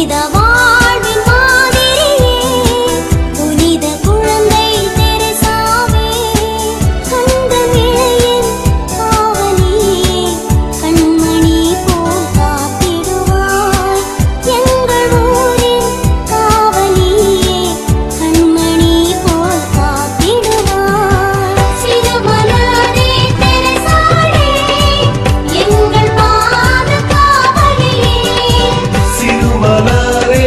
புனித வாழ்வின் மாதிரியே புனித குழந்தை தெரசாவே கந்தமிழையின் காவலியே கண்மணி போல் காத்திடுவாய் எங்கள் ஊரின் காவலியே கண்மணி போல் காத்திடுவாய் சிறுமலரே தெரசாளே எங்கள் பாத காவலியே சிறுமலரே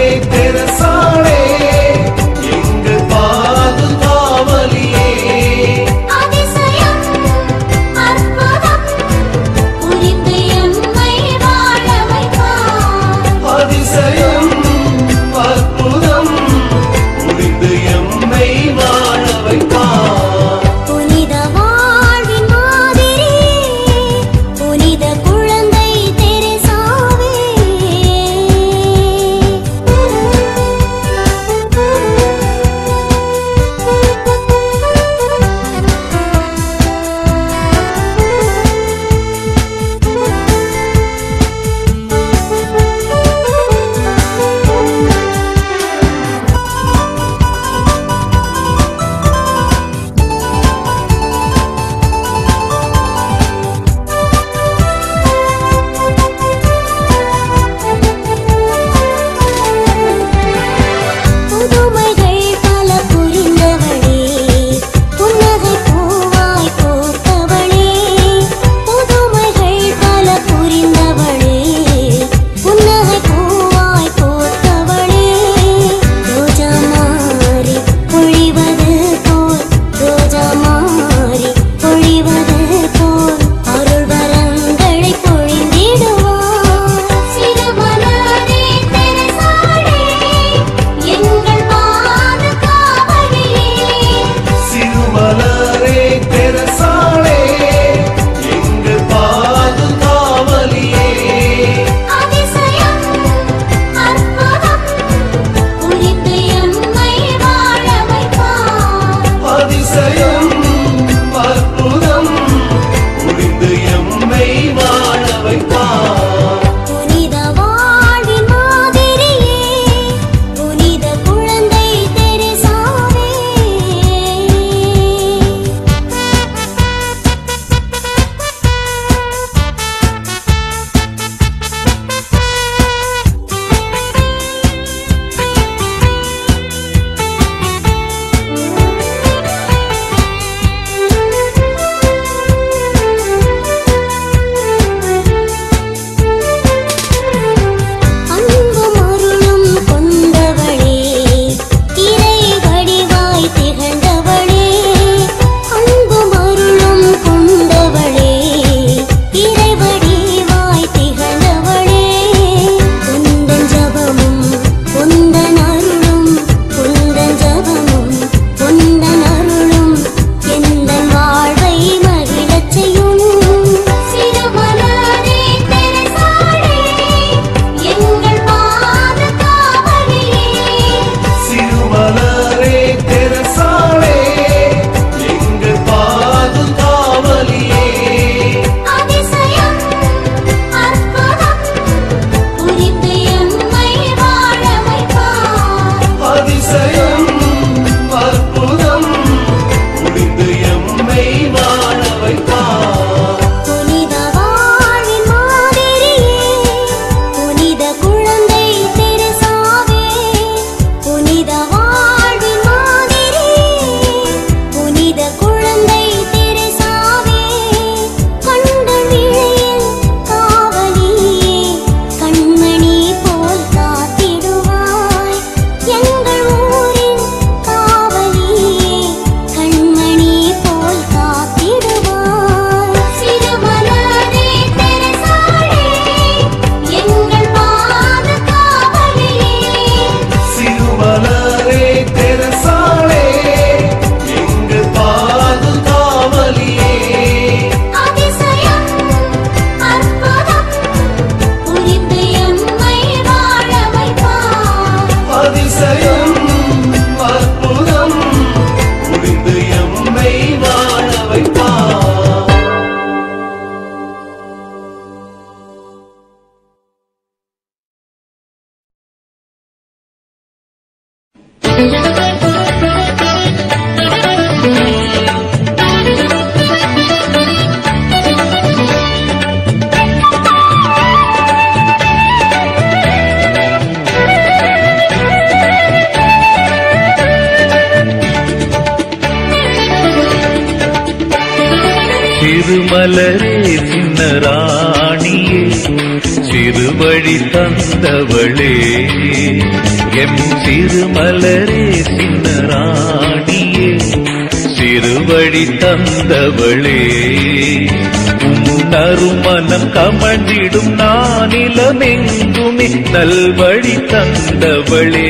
சிறுமலரே சின்ன ராணியே சிறுவழி தந்தவளே எம் சிறுமலரே சின்ன ராணியே சிறுவழி தந்தவளே உம் நறுமணம் கமழ்ந்திடும் நானிலமெங்குமே நல்வழி தந்தவளே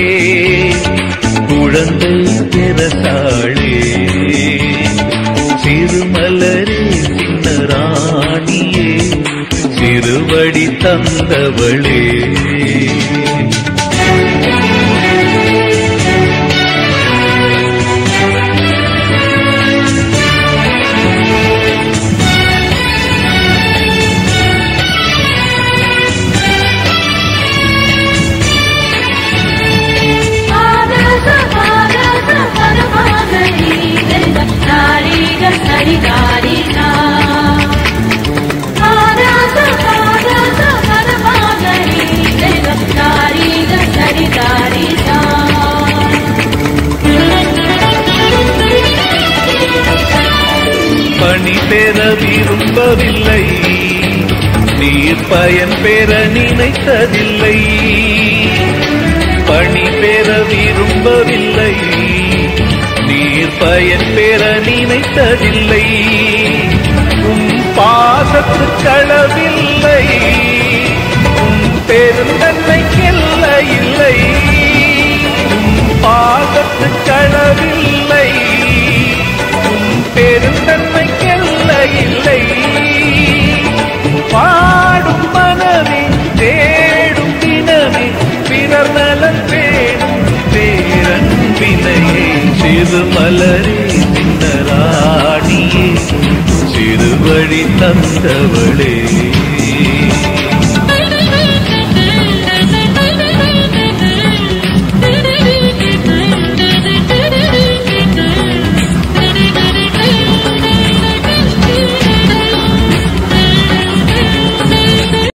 குழந்தை பெறசாளே சிறுமலரே சின்ன ராணியே சிறுவடி தந்தவளே பணி பெற விரும்பவில்லை நீர் பயன் பெற நினைத்ததில்லை பணி பெற விரும்பவில்லை நீர் பயன் பெற நினைத்ததில்லை உம் பாசத்து களவில்லை உம் பெருந்தன்மைக்கெல்ல இல்லை உம் பாசத்து களவில்லை உம் பெருந்தன்மைக்கெல்ல இல்லை பாடும் மனமே தேடும் தினமே பிறர் நலன் தேடும் பேரன்பினையே சிறுமலரே சின்ன ராணியே சிறுவழி தந்தவளே